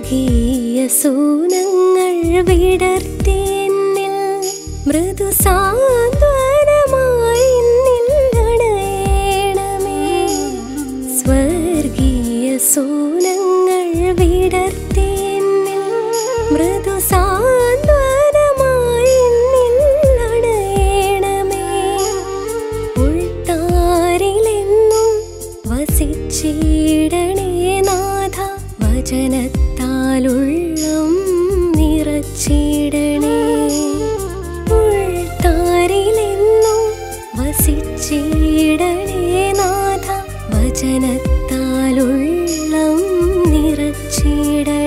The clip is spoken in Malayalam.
സ്വർഗീയ സൂനങ്ങൾ വിടർത്തി എന്നിൽ മൃദു സാന്ത്വനമായി എന്നിൽ അണയണമേ സ്വർഗീയ സൂനങ്ങൾ വിടർത്തി എന്നിൽ മൃദു സാന്ത്വനമായി എന്നിൽ അണയണമേ ഉൾത്താരിലെന്നും വസിച്ചിടണേ നാഥ വചനത്താലുള്ളം നിറച്ചിടണേ ഉൾത്താരിലെന്നും വസിച്ചിടണേ നാഥ വചനത്താലുള്ളം നിറച്ചിടണേ